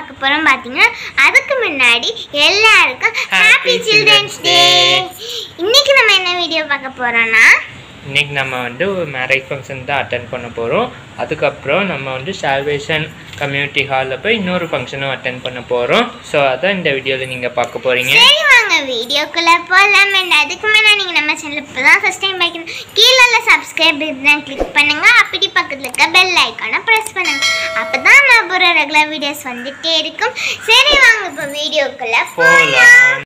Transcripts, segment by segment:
பார்க்க போறோம் பார்த்தீங்கன்னா அதுக்கு முன்னாடி எல்லாருக்கும் Happy happy children's Children's day Day. இன்னைக்கு நம்ம என்ன வீடியோ பார்க்க போறோம்னா இன்னைக்கு நம்ம வந்து ஒரு மேரேஜ் ஃபங்க்ஷன் தான் அட்டன் பண்ண போகிறோம் அதுக்கப்புறம் நம்ம வந்து சால்வேஷன் கம்யூனிட்டி ஹாலில் போய் இன்னொரு ஃபங்க்ஷனும் அட்டன் பண்ண போகிறோம் ஸோ அதான் இந்த வீடியோவில் நீங்கள் பார்க்க போகிறீங்க சரி வாங்க வீடியோக்குள்ள போகலாம் அண்ட் அதுக்கு முன்னாடி நீங்கள் நம்ம சேனல் இப்போ தான் ஃபஸ்ட் டைம் பார்க்கணும் கீழே உள்ள சப்ஸ்கிரைப் தான் கிளிக் பண்ணுங்க அப்படி பக்கத்தில் இருக்க பெல் ஐக்கானை ப்ரெஸ் பண்ணுங்க அப்போ தான் நான் போகிற ரெகுலர் வீடியோஸ் வந்துட்டே இருக்கும் சரி வாங்க இப்போ வீடியோக்குள்ள போகலாம் போகலாம்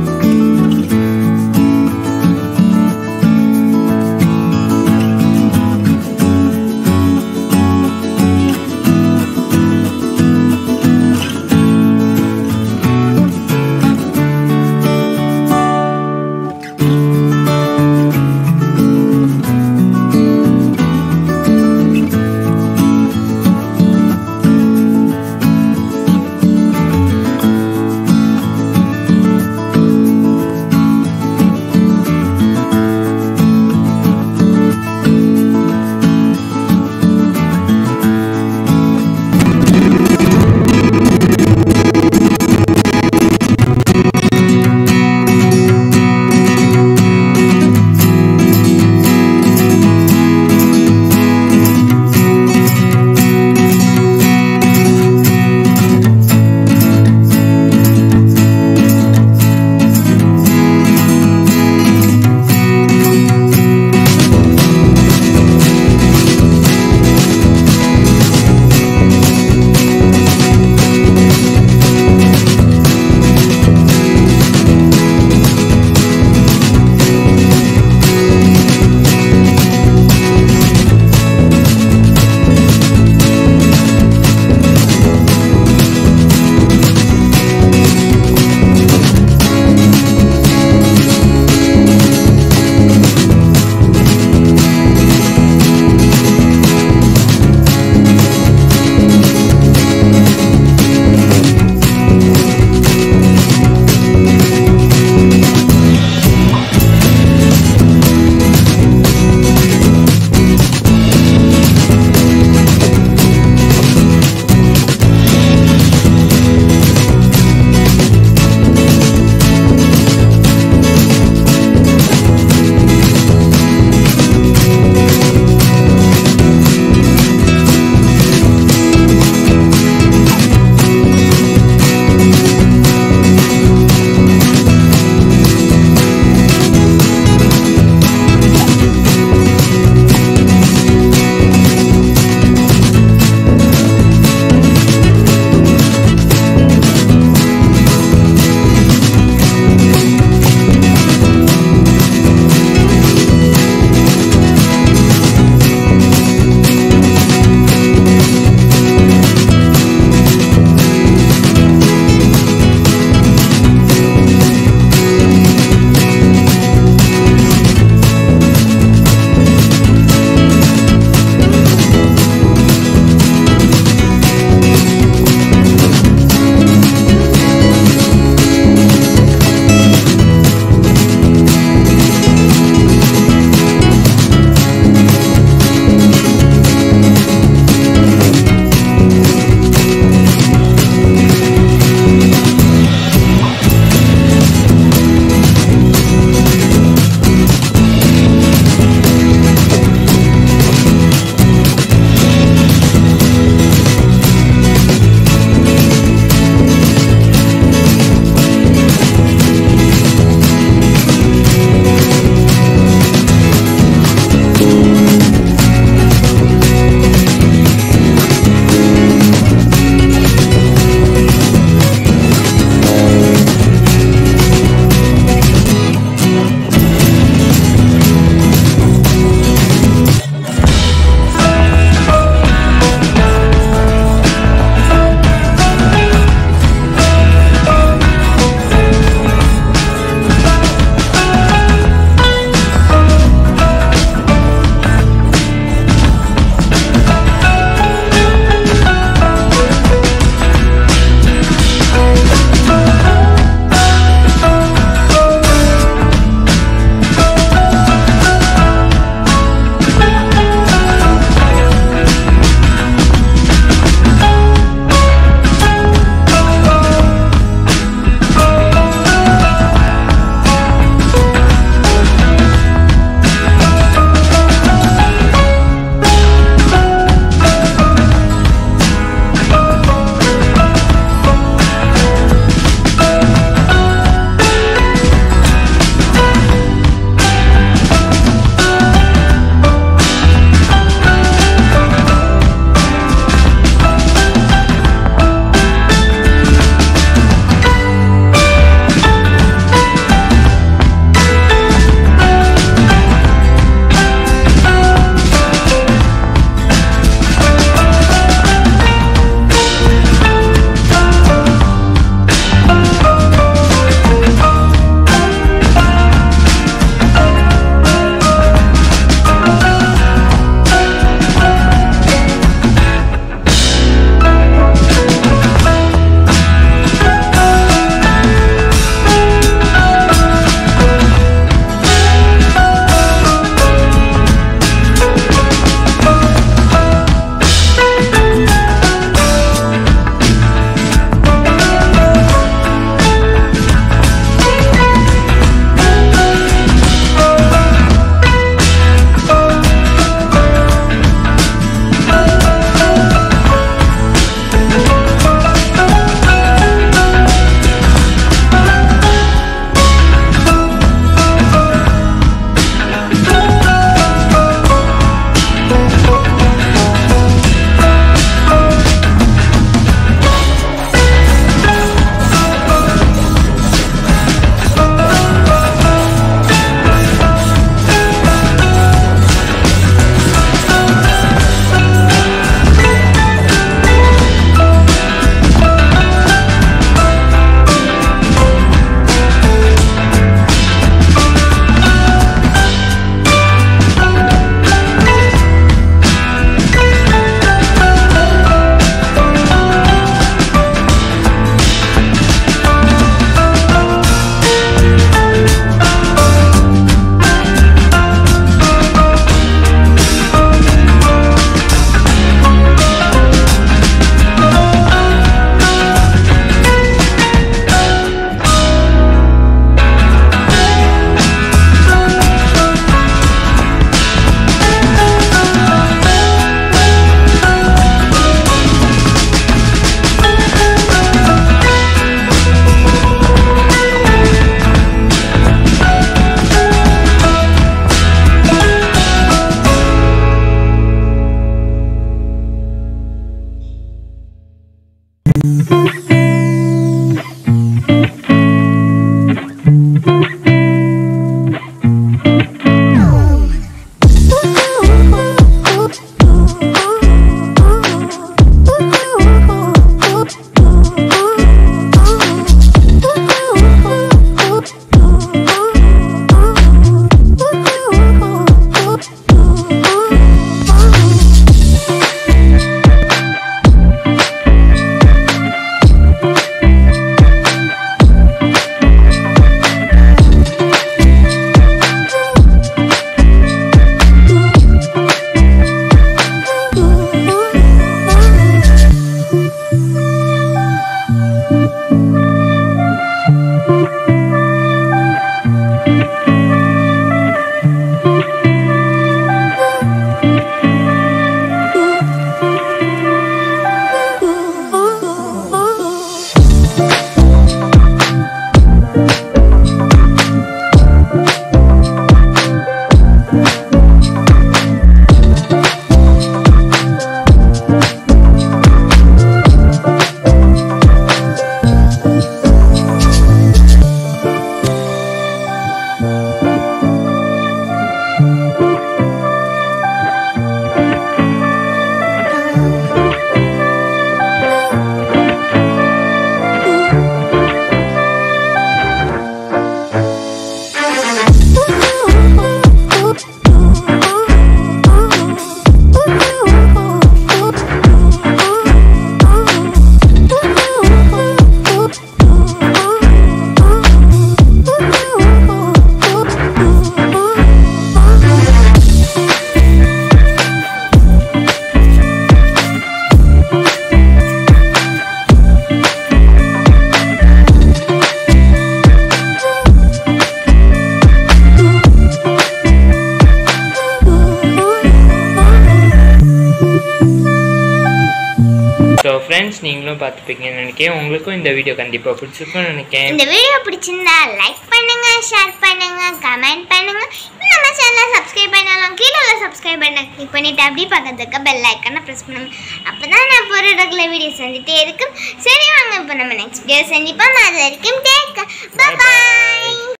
ஃப்ரெண்ட்ஸ் நீங்களும் பார்த்துப்பீங்கன்னு நினைக்கிறேன் உங்களுக்கும் இந்த வீடியோ கண்டிப்பாக பிடிச்சிருக்கும்னு நினைக்கிறேன் இந்த வீடியோ பிடிச்சிருந்தா லைக் பண்ணுங்க ஷேர் பண்ணுங்க கமெண்ட் பண்ணுங்க இன்னும் நம்ம சேனலை சப்ஸ்கிரைப் பண்ணலாம் கீழே உள்ள சப்ஸ்கிரைப் பண்ண கிளிக் பண்ணிட்டு அப்படியே பக்கத்துக்கு பெல் ஐக்கனை ப்ரெஸ் பண்ணுங்க அப்பதான் நான் போகிற ரெகுலர் வீடியோ செஞ்சுட்டே இருக்கும் சரி வாங்க இப்போ நம்ம நெக்ஸ்ட் வீடியோ சந்திப்போம் அது வரைக்கும் டேக் Bye bye. பாய்